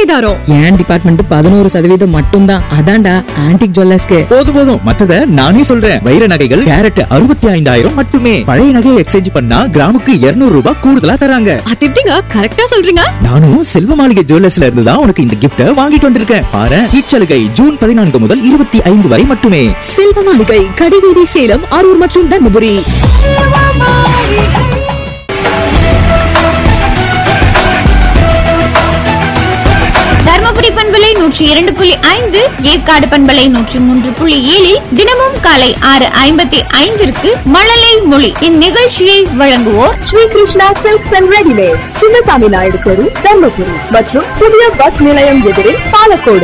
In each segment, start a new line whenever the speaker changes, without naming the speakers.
சேதாரம்
என் டிபார்ட்மெண்ட் பதினோரு சதவீதம் மட்டும்தான் அதான்டா ஆன்டிக் ஜுவல்லர்ஸ்க்கு
போதும் போதும் மத்தத நானே சொல்றேன் வைர நகைகள் கேரட் அறுபத்தி ஐந்தாயிரம் மட்டுமே பழைய நகையை எக்ஸ்சேஞ்ச் பண்ணா கிராமுக்கு 200 ரூபாய் கூடுதலா தராங்க
அது எப்படிங்க கரெக்டா சொல்றீங்க
நானும் செல்வ மாளிகை ஜுவல்லர்ஸ்ல இருந்து தான் உனக்கு இந்த கிஃப்ட வாங்கிட்டு வந்திருக்கேன் பாரு இச்சலுகை ஜூன் பதினான்கு முதல் இருபத்தி ஐந்து வரை மட்டுமே
செல்வ மாளிகை கடிவீதி சேலம் அரூர் மற்றும் தர்மபுரி
தர்மபுரி பண்பலை நூற்றி இரண்டு புள்ளி ஐந்து ஏற்காடு பண்பலை நூற்றி மூன்று புள்ளி ஏழில் தினமும் காலை ஆறு ஐம்பத்தி ஐந்திற்கு மழலை மொழி இந்நிகழ்ச்சியை வழங்குவோர்
Sri Krishna silks and readymade Chinnasamy Naidu தெரு தர்மபுரி மற்றும் புதிய பஸ் நிலையம் எதிரே பாலக்கோடு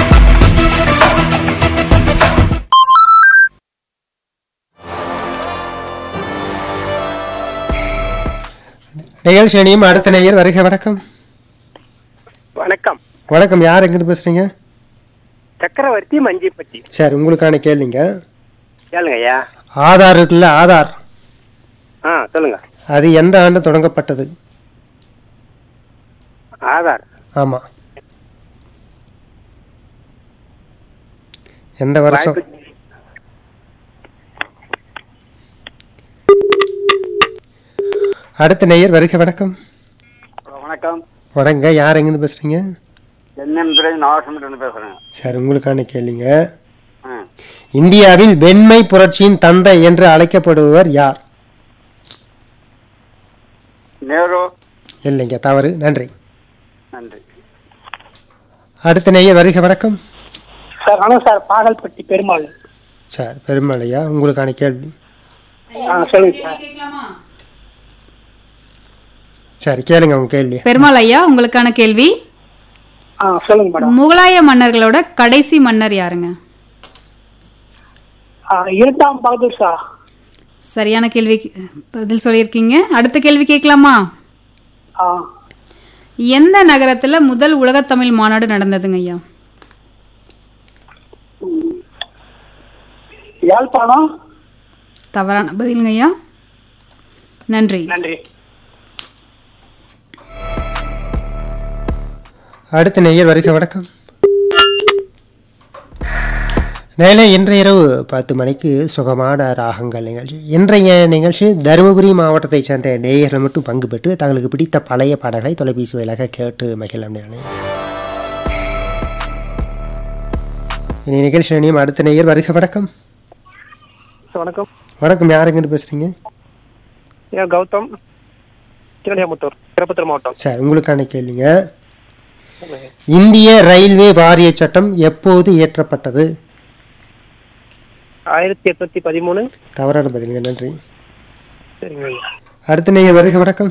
நிகழ்ச்சி அணியும் அடுத்த நேயர் வருக வணக்கம்
வணக்கம்
வணக்கம் யார் எங்கிருந்து பேசுறீங்க
சக்கரவர்த்தி மஞ்சிப்பட்டி
சரி உங்களுக்கான கேள்விங்க
கேளுங்க ஐயா
ஆதார் இருக்குல்ல ஆதார்
ஆ சொல்லுங்க
அது எந்த ஆண்டு தொடங்கப்பட்டது
ஆதார்
ஆமா எந்த வருஷம்
வாய்ப்பு-
அடுத்த நேயர் வருக வணக்கம்
வணக்கம்
வணங்க யார் எங்கிருந்து பேசுறீங்க
என்எம் துறை நாகசமுத்திரம் பேசுறேன்
சரி உங்களுக்கான கேள்விங்க
ஆ.
இந்தியாவில் வெண்மை புரட்சியின் தந்தை என்று அழைக்கப்படுபவர் யார்
நேரு
இல்லைங்க தவறு நன்றி
நன்றி
அடுத்த நேயர் வருக வணக்கம்
சார் வணக்கம் சார் பாகல்பட்டி பெருமாள்
சார் பெருமலையா உங்களுக்கான கேள்வி
ஆ சொல்லுங்க சார்
சரி கேளுங்க உங்க கேள்வி
பெருமாள் ஐயா உங்களுக்கான கேள்வி
ஆ சொல்லுங்க மேடம்
முகலாய மன்னர்களோட கடைசி மன்னர் யாருங்க
ஆ, இரண்டாம் பகதூர் ஷா
சரியான கேள்வி பதில் சொல்லியிருக்கீங்க அடுத்த கேள்வி கேட்கலாமா
ஆ,
எந்த நகரத்துல முதல் உலகத்தமிழ் மாநாடு நடந்ததுங்க ஐயா
யாழ்ப்பாணம்
தவறான பதிலுங்க ஐயா நன்றி
நன்றி
அடுத்த நேயர் வருக வணக்கம் நேலே இன்றைய இரவு பத்து மணிக்கு சுகமான ராகங்கள் நிகழ்ச்சி இன்றைய நிகழ்ச்சி தருமபுரி மாவட்டத்தைச் சேர்ந்த நேயர்கள் மட்டும் பங்கு பெற்று தங்களுக்கு பிடித்த பழைய பாடல்களை தொலைபேசி வாயிலாக கேட்டு மகிழம் நிலை இனி நிகழ்ச்சி அணியும் அடுத்த நேயர் வருக வணக்கம்
வணக்கம்
வணக்கம் யாருங்கிருந்து பேசுறீங்க
ஏன் கௌதம் திருநெல்வேலி திருப்பத்தூர் மாவட்டம்
சார் உங்களுக்கான கேள்விங்க இந்திய ரயில்வே வாரிய சட்டம் எப்போது இயற்றப்பட்டது
ஆயிரத்தி எட்நூத்தி பதிமூணு
தவறான பதிலுங்க நன்றி
சரிங்க ஐயா
அடுத்த நேயர் வருக வணக்கம்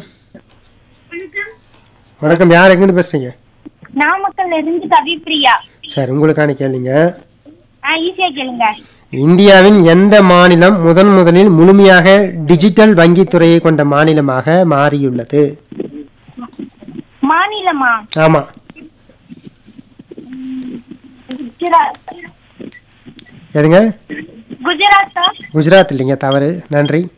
வணக்கம் யார் எங்கிருந்து பேசுறீங்க
நாமக்கல்ல இருந்து கவிப்பிரியா
சார் உங்களுக்கான கேள்விங்க
ஈஸியா கேளுங்க
இந்தியாவின் எந்த மாநிலம் முதன் முதலில் முழுமையாக டிஜிட்டல் வங்கித் துறையை கொண்ட மாநிலமாக மாறியுள்ளது
மாநிலமா
ஆமா
குஜராத்
எதுங்க
குஜராத்தா
குஜராத் இல்லைங்க தவறு நன்றி